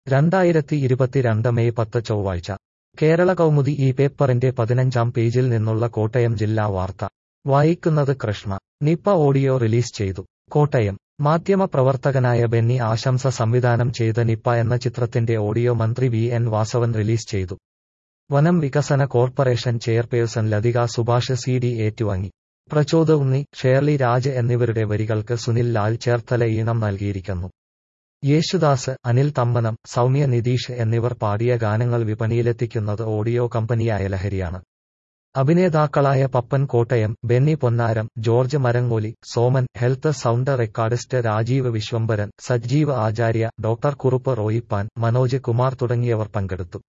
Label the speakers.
Speaker 1: രണ്ടായിരത്തി ഇരുപത്തിരണ്ട് മെയ് പത്ത് ചൊവ്വാഴ്ച കേരള കൗമുദി ഈ പേപ്പറിന്റെ പതിനഞ്ചാം പേജിൽ നിന്നുള്ള കോട്ടയം ജില്ലാ വാർത്ത വായിക്കുന്നത് കൃഷ്ണ നിപ്പ ഓഡിയോ റിലീസ് ചെയ്തു കോട്ടയം മാധ്യമപ്രവർത്തകനായ ബെന്നി ആശംസ സംവിധാനം ചെയ്ത നിപ്പ എന്ന ചിത്രത്തിന്റെ ഓഡിയോ മന്ത്രി വി എൻ വാസവൻ റിലീസ് ചെയ്തു വനം വികസന corporation chairperson Lathika Subhash C D ഏറ്റുവാങ്ങി പ്രചോദ ഉണ്ണി ഷേർലി രാജ് എന്നിവരുടെ വരികൾക്ക് സുനിൽ ലാൽ ചേർത്തല ഈണം നൽകിയിരിക്കുന്നു യേശുദാസ് അനിൽ തമ്മനം സൗമ്യ നിതീഷ് എന്നിവർ പാടിയ ഗാനങ്ങൾ വിപണിയിലെത്തിക്കുന്നത് ഓഡിയോ കമ്പനിയായ ലഹരിയാണ് അഭിനേതാക്കളായ Pappan Kottayam Benny Ponnaram George Marangoli Soman health sound recordist Rajeev Vishwambharan Sajeev Acharya doctor Kurup Roypan Manoj Kumar തുടങ്ങിയവർ പങ്കെടുത്തു